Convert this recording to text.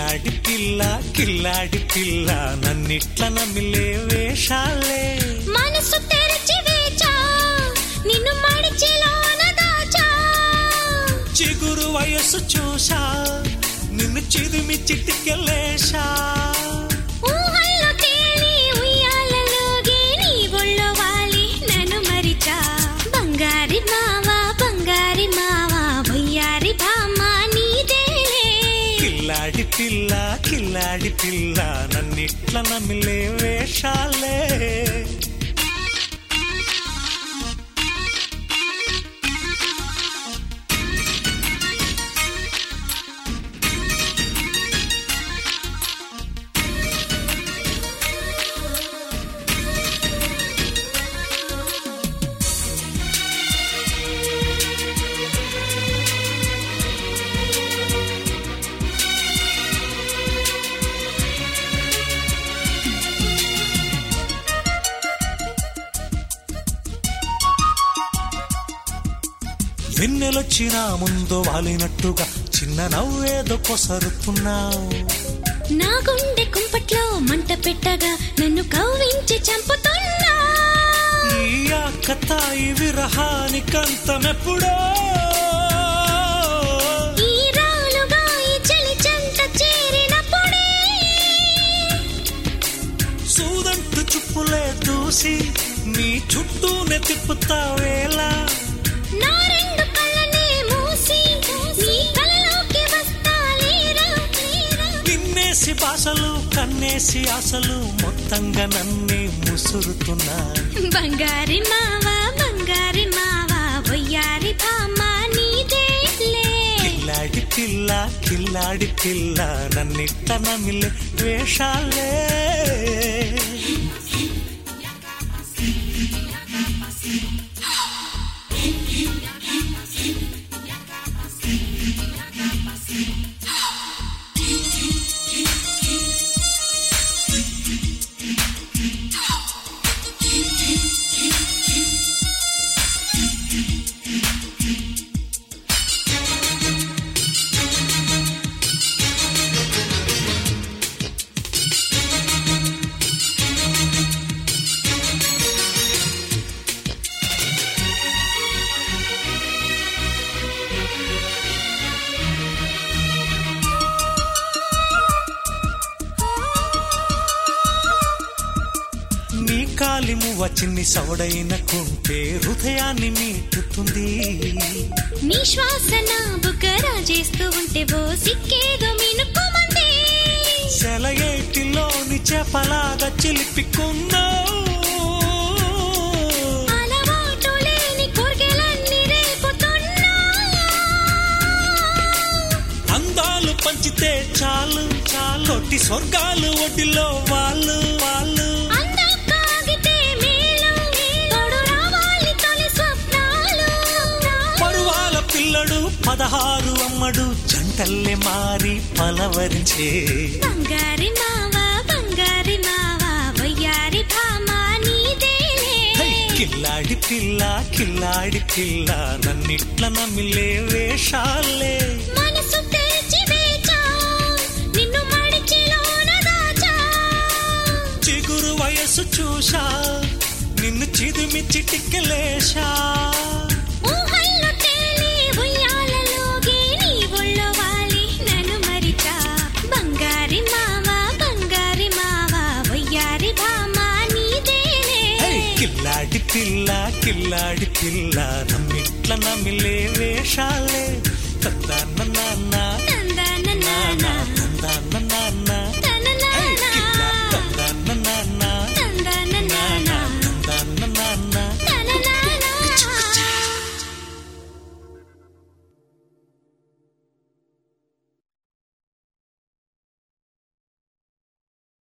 కిల్లాడి పిల్ల కిల్లాడి పిల్ల నన్నిట్ల నమ్మిలే వేషాలే మనసు తెరచి వేచా నిన్ను మడిచిలోన దాచా చిగురు వయస్సు చూసా నిన్ను చిదిమి చిటికెలేశా ఊహల్లో తేలి ఉయ్యాలలోగే నీ ఒళ్ళో వాలి నన్ను మరిచా బంగారి మావా బంగారి మావా బొయ్యారి బామ్మ నీదేలే కిల్లాడి పిల్ల కిల్లాడి పిల్ల నన్నిట్ల నమ్మిలే వేషాలే వెన్నెలొచ్చినా ముందు వాలినట్టుగా చిన్న నవ్వేదో కొసరుతున్నావు నా గుండె కుంపట్లో మంట పెట్టగా నన్ను కవ్వించి చంపుతున్నా ఈ ఆకతాయి విరహానికంతమెప్పుడో ఈ రాలుగా ఈ చలి చెంత చేరినప్పుడే సూదంటు చుప్పులే దూసి నీ చుట్టూనే తిప్పుతావేలా నా రెండు కళ్ళనే మూసి నీ కలలోకి వస్తా లేరా లేరా నిన్నేసి బాసలు కన్నేసి ఆశలు మొత్తంగా నన్నే ముసురుతున్నా బంగారి మావా బంగారి మావా బొయ్యారి భామ నీదేలే కిల్లాడి పిల్ల కిల్లాడి పిల్ల నన్నిట్ట నమిలే వేషాలే నీ కాలిమువ్వ చిన్ని సవడైన కుంటే హృదయాన్ని మీటుతుంది నీ శ్వాస నా బుగ్గరా చేస్తూ ఉంటే ఓ సిక్కేదో మినుకుమంది సెలయేటిలోని చేపలాగా చిలిపికున్నావు అలవాటు లేని కోర్కెలన్నీ రేపుతున్నా అందాలు పంచితే చాలు చాలు కొట్టి స్వర్గాలు ఒడ్డిలో వాళ్ళు వాళ్ళు అందం కాగితే మేలు తోడు రావాలి తొలి స్వప్నాలు పరువాల పిల్లడు పదహారు అమ్మడు జంటల్లే మారి పలవరించే బంగారి మావా బంగారి మావా వయ్యారి భామ నీదేలే హై, కిల్లాడి పిల్ల కిల్లాడి పిల్ల నన్నిట్ల నమిలే వేషాలే మనసు తెరిచి వేచా నిన్ను మడిచిలోన దాచా చిగురు వయసు చూశా నిన్ను చిదిమి చిటికెలేశా ఊహల్లో తేలి ఉయ్యాలలోగే నీ ఒళ్ళో వాలి నన్ను మరిచా బంగారి మావా బంగారి మావా వయ్యారి భామ నీదేలే హై, కిల్లాడి పిల్ల కిల్లాడి పిల్ల నమ్మిట్ల నమిలే వేషాలే తద్దాన్న నాన్న